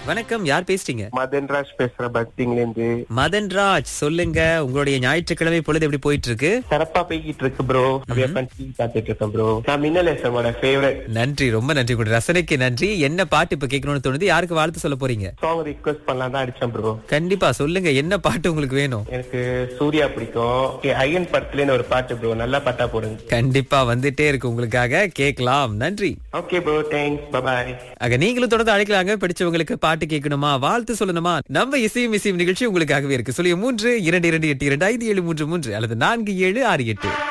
வணக்கம் யார் பேசுறீங்க மதன்ராஜ் பேசுறேன் பக்திங்ல இருந்து மதன்ராஜ் சொல்லுங்க உங்களுடைய ஞாயிற்றுக்கிழமை பொழுது எப்படி போயிட்டு இருக்கு சிறப்பா போய்கிட்டு இருக்கு ப்ரோ அப்படியே உட்காந்து டிவி பார்த்துட்டு இருக்கேன் ப்ரோ நான் மின்னல் எஸ்எமோட ஃபேவரட் நன்றி ரொம்ப நன்றி உங்களுடைய ரசனைக்கு நன்றி என்ன பாட்டு இப்ப கேட்கணும்னு தோணுது யாருக்கு வாழ்த்து சொல்ல போறீங்க சாங் ரிக்வெஸ்ட் பண்ணலாம் தான் அடிச்சேன் ப்ரோ கண்டிப்பா சொல்லுங்க என்ன பாட்டு உங்களுக்கு வேணும் எனக்கு சூர்யா பிடிக்கும் Okay, ஐயன் படத்துலேன்னு ஒரு பாட்டு ப்ரோ நல்லா பாட்டா போடுங்க கண்டிப்பா வந்துட்டே இருக்கு உங்களுக்காக கேட்கலாம் நன்றி ஓகே ப்ரோ தேங்க்ஸ் பபாய் ஆக நீங்களும் தொடர்ந்து அழைக்கலாங்க பிடிச்சவங்களுக்கு பாட்டு கேட்கணுமா வாழ்த்து சொல்லணுமா நம்ம இசையும் இசையும் நிகழ்ச்சி உங்களுக்காகவே இருக்கு சொல்லிய மூன்று இரண்டு இரண்டு எட்டு இரண்டு ஐந்து ஏழு மூன்று மூன்று அல்லது நான்கு ஏழு ஆறு எட்டு